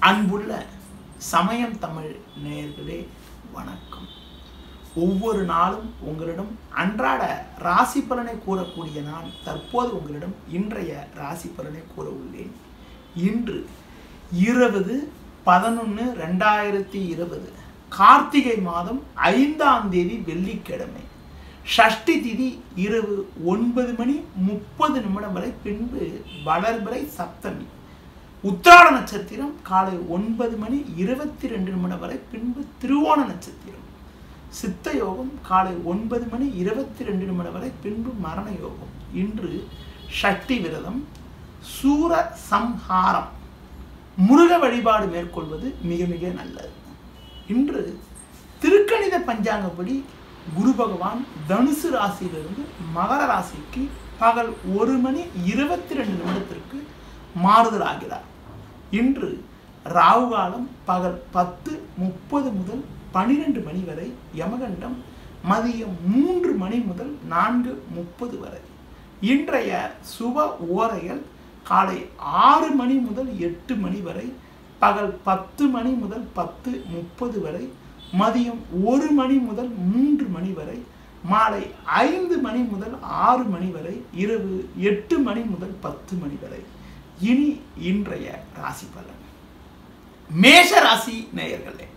அன்புள்ள சமயம் தமிழ் நேயர்களே வணக்கம் ஒவ்வொரு நாளும் உங்களிடம் அன்றாட ராசி பலனை கூறக்கூடிய நான் தற்போது உங்களிடம் இன்றைய ராசி பலனை கூற உள்ளேன் இன்று இருபது பதினொன்று ரெண்டாயிரத்தி இருபது கார்த்திகை மாதம் ஐந்தாம் தேதி வெள்ளிக்கிழமை ஷஷ்டி திதி இரவு ஒன்பது மணி முப்பது நிமிடம் வரை பின்பு வளர்பிறை சப்தமி உத்திராட நட்சத்திரம் காலை ஒன்பது மணி இருபத்தி ரெண்டு நிமிடம் வரை பின்பு திருவோண நட்சத்திரம் சித்த யோகம் காலை ஒன்பது மணி இருபத்தி ரெண்டு நிமிடம் வரை பின்பு மரண யோகம் இன்று சக்தி விரதம் சூர சம்ஹாரம் முருக வழிபாடு மேற்கொள்வது மிக மிக நல்லது இன்று திருக்கணித பஞ்சாங்கப்படி குரு பகவான் தனுசு ராசியிலிருந்து மகர ராசிக்கு பகல் ஒரு மணி இருபத்தி ரெண்டு நிமிடத்திற்கு மாறுதல் ஆகிறார் இன்று ராகு காலம் பகல் பத்து முப்பது முதல் பனிரெண்டு மணி வரை யமகண்டம் மதியம் மூன்று மணி முதல் நான்கு முப்பது வரை இன்றைய சுப ஓரைகள் காலை ஆறு மணி முதல் எட்டு மணி வரை பகல் பத்து மணி முதல் பத்து முப்பது வரை மதியம் ஒரு மணி முதல் மூன்று மணி வரை மாலை ஐந்து மணி முதல் ஆறு மணி வரை இரவு எட்டு மணி முதல் பத்து மணி வரை இனி இன்றைய ராசி பலன் மேஷ ராசி நேயர்களே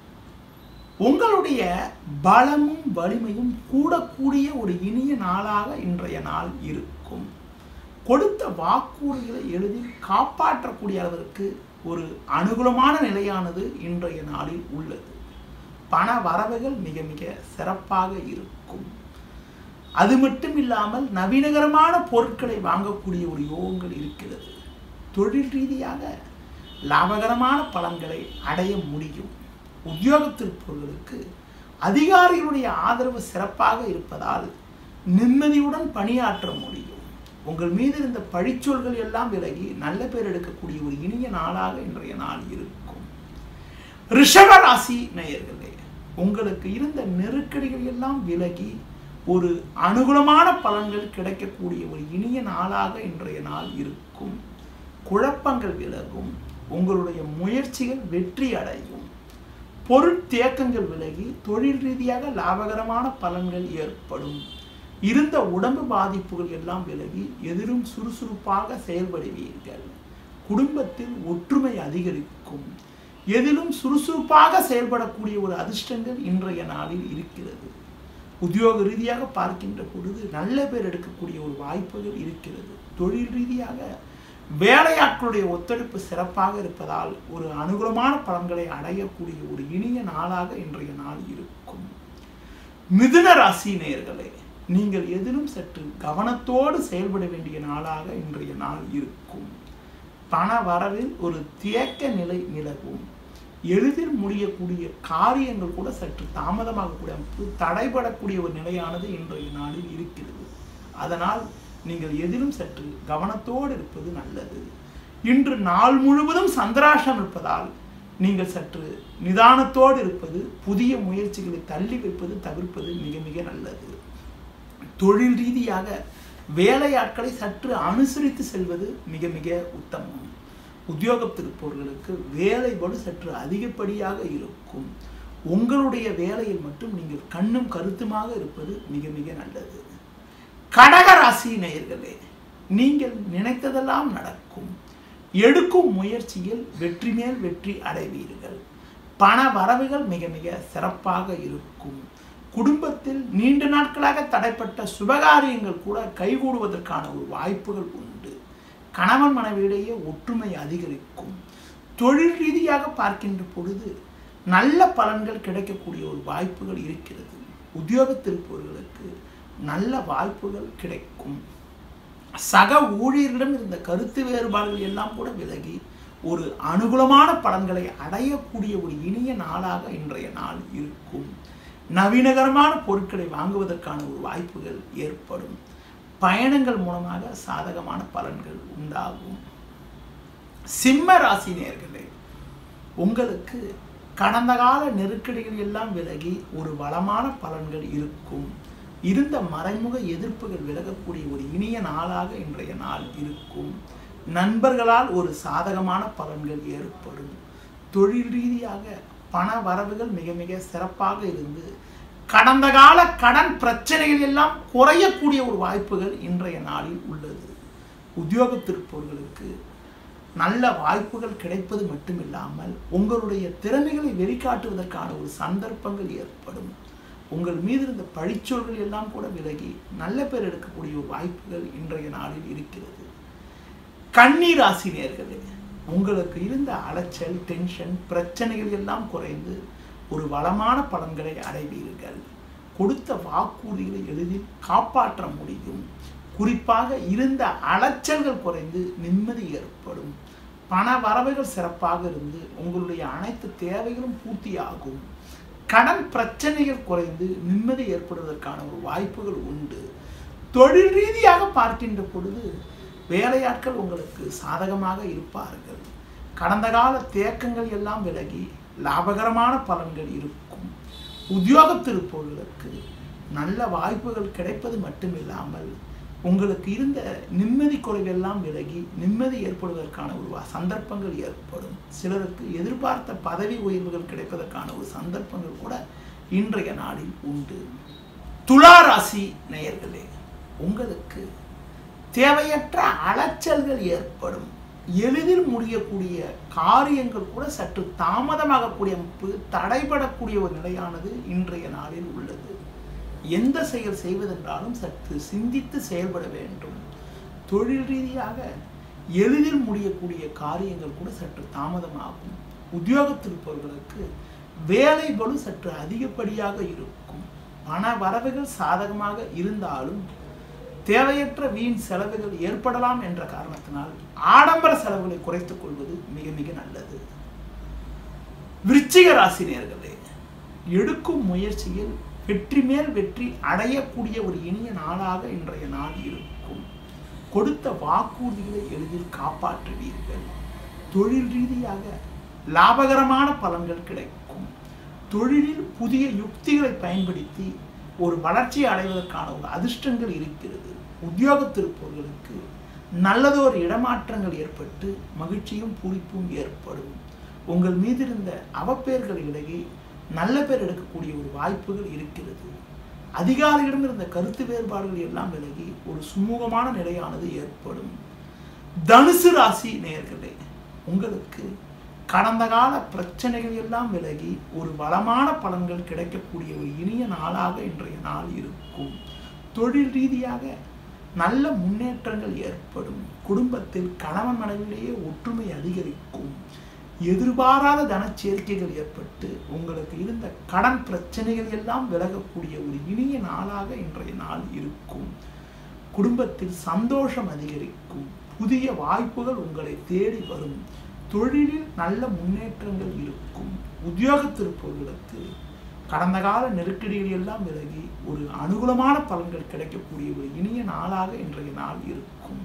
உங்களுடைய பலமும் வலிமையும் கூடக்கூடிய ஒரு இனிய நாளாக இன்றைய நாள் இருக்கும் கொடுத்த வாக்குறுதிகளை எளிதில் காப்பாற்றக்கூடிய அளவிற்கு ஒரு அனுகூலமான நிலையானது இன்றைய நாளில் உள்ளது பண வரவுகள் மிக மிக சிறப்பாக இருக்கும் அது மட்டும் இல்லாமல் நவீனகரமான பொருட்களை வாங்கக்கூடிய ஒரு யோகங்கள் இருக்கிறது தொழில் ரீதியாக லாபகரமான பலன்களை அடைய முடியும் உத்தியோகத்திற்பவர்களுக்கு அதிகாரிகளுடைய ஆதரவு சிறப்பாக இருப்பதால் நிம்மதியுடன் பணியாற்ற முடியும் உங்கள் மீது இருந்த பழிச்சொல்கள் எல்லாம் விலகி நல்ல பேர் எடுக்கக்கூடிய ஒரு இனிய நாளாக இன்றைய நாள் இருக்கும் ரிஷப ராசி நேயர்களே உங்களுக்கு இருந்த நெருக்கடிகள் எல்லாம் விலகி ஒரு அனுகூலமான பலன்கள் கிடைக்கக்கூடிய ஒரு இனிய நாளாக இன்றைய நாள் இருக்கும் குழப்பங்கள் விலகும் உங்களுடைய முயற்சிகள் வெற்றி அடையும் பொருட்தேக்கங்கள் விலகி தொழில் ரீதியாக லாபகரமான பலன்கள் ஏற்படும் இருந்த உடம்பு பாதிப்புகள் எல்லாம் விலகி எதிரும் சுறுசுறுப்பாக செயல்படுவீர்கள் குடும்பத்தில் ஒற்றுமை அதிகரிக்கும் எதிலும் சுறுசுறுப்பாக செயல்படக்கூடிய ஒரு அதிர்ஷ்டங்கள் இன்றைய நாளில் இருக்கிறது உத்தியோக ரீதியாக பார்க்கின்ற பொழுது நல்ல பேர் எடுக்கக்கூடிய ஒரு வாய்ப்புகள் இருக்கிறது தொழில் ரீதியாக வேலையாட்களுடைய ஒத்துழைப்பு சிறப்பாக இருப்பதால் ஒரு அனுகூலமான பலன்களை அடையக்கூடிய ஒரு இனிய நாளாக இன்றைய நாள் இருக்கும் மிதுன ராசி நேயர்களே நீங்கள் எதிலும் சற்று கவனத்தோடு செயல்பட வேண்டிய நாளாக இன்றைய நாள் இருக்கும் பண வரவில் ஒரு தியக்க நிலை நிலவும் எளிதில் முடியக்கூடிய காரியங்கள் கூட சற்று தாமதமாகக்கூடிய அமைப்பு தடைபடக்கூடிய ஒரு நிலையானது இன்றைய நாளில் இருக்கிறது அதனால் நீங்கள் எதிலும் சற்று கவனத்தோடு இருப்பது நல்லது இன்று நாள் முழுவதும் சந்திராஷம் இருப்பதால் நீங்கள் சற்று நிதானத்தோடு இருப்பது புதிய முயற்சிகளை தள்ளி வைப்பது தவிர்ப்பது மிக மிக நல்லது தொழில் ரீதியாக வேலையாட்களை சற்று அனுசரித்து செல்வது மிக மிக உத்தமம் உத்தியோகத்திருப்பவர்களுக்கு வேலை படு சற்று அதிகப்படியாக இருக்கும் உங்களுடைய வேலையில் மட்டும் நீங்கள் கண்ணும் கருத்துமாக இருப்பது மிக மிக நல்லது கடக ராசி நேயர்களே நீங்கள் நினைத்ததெல்லாம் நடக்கும் எடுக்கும் முயற்சியில் வெற்றி மேல் வெற்றி அடைவீர்கள் பண வரவுகள் மிக மிக சிறப்பாக இருக்கும் குடும்பத்தில் நீண்ட நாட்களாக தடைப்பட்ட சுபகாரியங்கள் கூட கைகூடுவதற்கான ஒரு வாய்ப்புகள் உண்டு கணவன் மனைவியிடையே ஒற்றுமை அதிகரிக்கும் தொழில் ரீதியாக பார்க்கின்ற பொழுது நல்ல பலன்கள் கிடைக்கக்கூடிய ஒரு வாய்ப்புகள் இருக்கிறது உத்தியோகத்திருப்பவர்களுக்கு நல்ல வாய்ப்புகள் கிடைக்கும் சக ஊழியர்களிடம் இருந்த கருத்து வேறுபாடுகள் எல்லாம் கூட விலகி ஒரு அனுகூலமான பலன்களை அடையக்கூடிய ஒரு இனிய நாளாக இன்றைய நாள் இருக்கும் நவீனகரமான பொருட்களை வாங்குவதற்கான ஒரு வாய்ப்புகள் ஏற்படும் பயணங்கள் மூலமாக சாதகமான பலன்கள் உண்டாகும் சிம்ம ராசி நேர்களே உங்களுக்கு கடந்த கால நெருக்கடிகள் எல்லாம் விலகி ஒரு வளமான பலன்கள் இருக்கும் இருந்த மறைமுக எதிர்ப்புகள் விலகக்கூடிய ஒரு இனிய நாளாக இன்றைய நாள் இருக்கும் நண்பர்களால் ஒரு சாதகமான பலன்கள் ஏற்படும் தொழில் ரீதியாக பண வரவுகள் மிக மிக சிறப்பாக இருந்து கடந்த கால கடன் பிரச்சனைகள் எல்லாம் குறையக்கூடிய ஒரு வாய்ப்புகள் இன்றைய நாளில் உள்ளது உத்தியோகத்திருப்பவர்களுக்கு நல்ல வாய்ப்புகள் கிடைப்பது மட்டுமில்லாமல் உங்களுடைய திறமைகளை வெளிக்காட்டுவதற்கான ஒரு சந்தர்ப்பங்கள் ஏற்படும் உங்கள் மீது இருந்த பழிச்சொல்கள் எல்லாம் கூட விலகி நல்ல பேர் எடுக்கக்கூடிய ஒரு வாய்ப்புகள் இன்றைய நாளில் இருக்கிறது கண்ணீர் ஆசிரியர்களே உங்களுக்கு இருந்த அலைச்சல் டென்ஷன் பிரச்சனைகள் எல்லாம் குறைந்து ஒரு வளமான பலன்களை அடைவீர்கள் கொடுத்த வாக்குறுதிகளை எளிதில் காப்பாற்ற முடியும் குறிப்பாக இருந்த அலைச்சல்கள் குறைந்து நிம்மதி ஏற்படும் பண வரவுகள் சிறப்பாக இருந்து உங்களுடைய அனைத்து தேவைகளும் பூர்த்தியாகும் கடன் பிரச்சனைகள் குறைந்து நிம்மதி ஏற்படுவதற்கான ஒரு வாய்ப்புகள் உண்டு தொழில் ரீதியாக பார்க்கின்ற பொழுது வேலையாட்கள் உங்களுக்கு சாதகமாக இருப்பார்கள் கடந்த கால தேக்கங்கள் எல்லாம் விலகி லாபகரமான பலன்கள் இருக்கும் உத்தியோகத்திருப்பவர்களுக்கு நல்ல வாய்ப்புகள் கிடைப்பது மட்டுமில்லாமல் உங்களுக்கு இருந்த நிம்மதி குறைவெல்லாம் விலகி நிம்மதி ஏற்படுவதற்கான ஒரு சந்தர்ப்பங்கள் ஏற்படும் சிலருக்கு எதிர்பார்த்த பதவி உயர்வுகள் கிடைப்பதற்கான ஒரு சந்தர்ப்பங்கள் கூட இன்றைய நாளில் உண்டு துலா ராசி நேயர்களே உங்களுக்கு தேவையற்ற அலைச்சல்கள் ஏற்படும் எளிதில் முடியக்கூடிய காரியங்கள் கூட சற்று தாமதமாகக்கூடிய அமைப்பு தடைபடக்கூடிய ஒரு நிலையானது இன்றைய நாளில் உள்ளது எந்த செயல் செய்வதென்றாலும் சற்று சிந்தித்து செயல்பட வேண்டும் தொழில் ரீதியாக எளிதில் முடியக்கூடிய காரியங்கள் கூட சற்று தாமதமாகும் உத்தியோகத்திருப்பவர்களுக்கு வேலை பளு சற்று அதிகப்படியாக இருக்கும் பண வரவுகள் சாதகமாக இருந்தாலும் தேவையற்ற வீண் செலவுகள் ஏற்படலாம் என்ற காரணத்தினால் ஆடம்பர செலவுகளை குறைத்துக் கொள்வது மிக மிக நல்லது விருச்சிக ராசினியர்களே எடுக்கும் முயற்சியில் வெற்றி மேல் வெற்றி அடையக்கூடிய ஒரு இனிய நாளாக இன்றைய நாள் இருக்கும் கொடுத்த வாக்குறுதிகளை எளிதில் காப்பாற்றுவீர்கள் தொழில் ரீதியாக லாபகரமான பலன்கள் கிடைக்கும் தொழிலில் புதிய யுக்திகளை பயன்படுத்தி ஒரு வளர்ச்சி அடைவதற்கான ஒரு அதிர்ஷ்டங்கள் இருக்கிறது உத்தியோகத்திருப்பவர்களுக்கு நல்லதொரு இடமாற்றங்கள் ஏற்பட்டு மகிழ்ச்சியும் பூரிப்பும் ஏற்படும் உங்கள் மீது இருந்த அவப்பேர்கள் விலகி நல்ல பேர் எடுக்கக்கூடிய ஒரு வாய்ப்புகள் இருக்கிறது அதிகாரியிடம் இருந்த கருத்து வேறுபாடுகள் எல்லாம் விலகி ஒரு சுமூகமான நிலையானது ஏற்படும் தனுசு ராசி நேயர்களே உங்களுக்கு கடந்த கால பிரச்சனைகள் எல்லாம் விலகி ஒரு வளமான பலன்கள் கிடைக்கக்கூடிய ஒரு இனிய நாளாக இன்றைய நாள் இருக்கும் தொழில் ரீதியாக நல்ல முன்னேற்றங்கள் ஏற்படும் குடும்பத்தில் கணவன் மனைவியிலேயே ஒற்றுமை அதிகரிக்கும் எதிர்பாராத தனச்சேர்க்கைகள் ஏற்பட்டு உங்களுக்கு இருந்த கடன் பிரச்சனைகள் எல்லாம் விலகக்கூடிய ஒரு இனிய நாளாக இன்றைய நாள் இருக்கும் குடும்பத்தில் சந்தோஷம் அதிகரிக்கும் புதிய வாய்ப்புகள் உங்களை தேடி வரும் தொழிலில் நல்ல முன்னேற்றங்கள் இருக்கும் உத்தியோகத்திருப்பவர்களுக்கு கடந்த கால நெருக்கடிகள் எல்லாம் விலகி ஒரு அனுகூலமான பலன்கள் கிடைக்கக்கூடிய ஒரு இனிய நாளாக இன்றைய நாள் இருக்கும்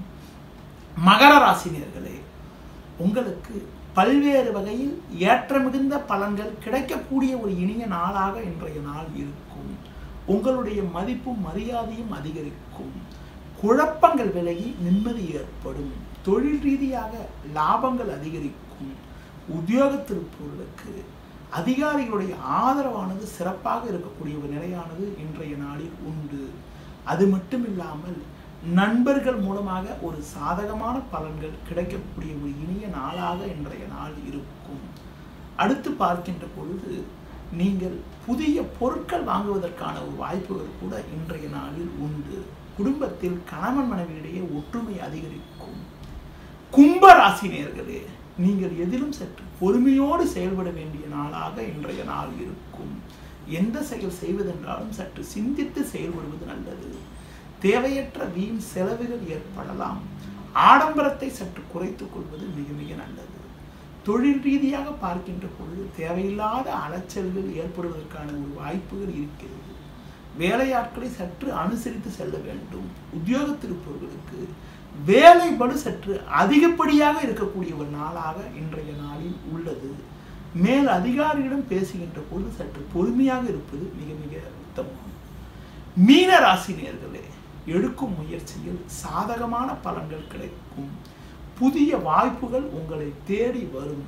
மகர ராசினியர்களே உங்களுக்கு பல்வேறு வகையில் ஏற்ற மிகுந்த பலன்கள் கிடைக்கக்கூடிய ஒரு இனிய நாளாக இன்றைய நாள் இருக்கும் உங்களுடைய மதிப்பும் மரியாதையும் அதிகரிக்கும் குழப்பங்கள் விலகி நிம்மதி ஏற்படும் தொழில் ரீதியாக லாபங்கள் அதிகரிக்கும் உத்தியோகத்திருப்பவர்களுக்கு அதிகாரிகளுடைய ஆதரவானது சிறப்பாக இருக்கக்கூடிய ஒரு நிலையானது இன்றைய நாளில் உண்டு அது மட்டும் இல்லாமல் நண்பர்கள் மூலமாக ஒரு சாதகமான பலன்கள் கிடைக்கக்கூடிய ஒரு இனிய நாளாக இன்றைய நாள் இருக்கும் அடுத்து பார்க்கின்ற பொழுது நீங்கள் புதிய பொருட்கள் வாங்குவதற்கான ஒரு வாய்ப்புகள் கூட இன்றைய நாளில் உண்டு குடும்பத்தில் கணவன் மனைவியிடையே ஒற்றுமை அதிகரிக்கும் கும்ப ராசினியர்களே நீங்கள் எதிலும் சற்று பொறுமையோடு செயல்பட வேண்டிய நாளாக இன்றைய நாள் இருக்கும் எந்த செயல் செய்வதென்றாலும் சற்று சிந்தித்து செயல்படுவது நல்லது தேவையற்ற வீண் செலவுகள் ஏற்படலாம் ஆடம்பரத்தை சற்று குறைத்துக் கொள்வது மிக மிக நல்லது தொழில் ரீதியாக பார்க்கின்ற பொழுது தேவையில்லாத அலைச்சல்கள் ஏற்படுவதற்கான ஒரு வாய்ப்புகள் இருக்கிறது வேலையாட்களை சற்று அனுசரித்து செல்ல வேண்டும் உத்தியோகத்திருப்பவர்களுக்கு வேலை படு சற்று அதிகப்படியாக இருக்கக்கூடிய ஒரு நாளாக இன்றைய நாளில் உள்ளது மேல் அதிகாரியிடம் பேசுகின்ற பொழுது சற்று பொறுமையாக இருப்பது மிக மிக உத்தமம் மீன ராசினியர்களே எடுக்கும் முயற்சியில் சாதகமான பலன்கள் கிடைக்கும் புதிய வாய்ப்புகள் உங்களை தேடி வரும்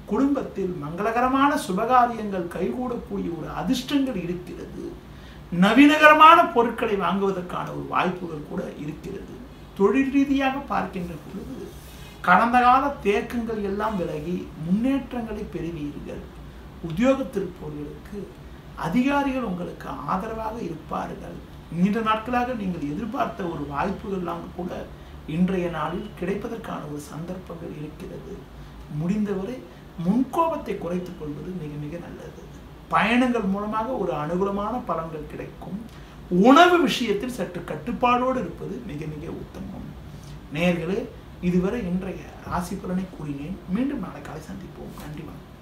குடும்பத்தில் மங்களகரமான சுபகாரியங்கள் கைகூடக்கூடிய ஒரு அதிர்ஷ்டங்கள் இருக்கிறது நவீனகரமான பொருட்களை வாங்குவதற்கான ஒரு வாய்ப்புகள் கூட இருக்கிறது தொழில் ரீதியாக பார்க்கின்ற பொழுது கடந்த கால தேக்கங்கள் எல்லாம் விலகி முன்னேற்றங்களை பெறுவீர்கள் உத்தியோகத்திருப்பவர்களுக்கு அதிகாரிகள் உங்களுக்கு ஆதரவாக இருப்பார்கள் நீண்ட நாட்களாக நீங்கள் எதிர்பார்த்த ஒரு வாய்ப்புகள்லாம் கூட இன்றைய நாளில் கிடைப்பதற்கான ஒரு சந்தர்ப்பங்கள் இருக்கிறது முடிந்தவரை முன்கோபத்தை குறைத்துக் கொள்வது மிக மிக நல்லது பயணங்கள் மூலமாக ஒரு அனுகூலமான பலன்கள் கிடைக்கும் உணவு விஷயத்தில் சற்று கட்டுப்பாடோடு இருப்பது மிக மிக உத்தமம் நேர்களே இதுவரை இன்றைய ராசி பலனை கூறினேன் மீண்டும் நாளை காலை சந்திப்போம் நன்றி வணக்கம்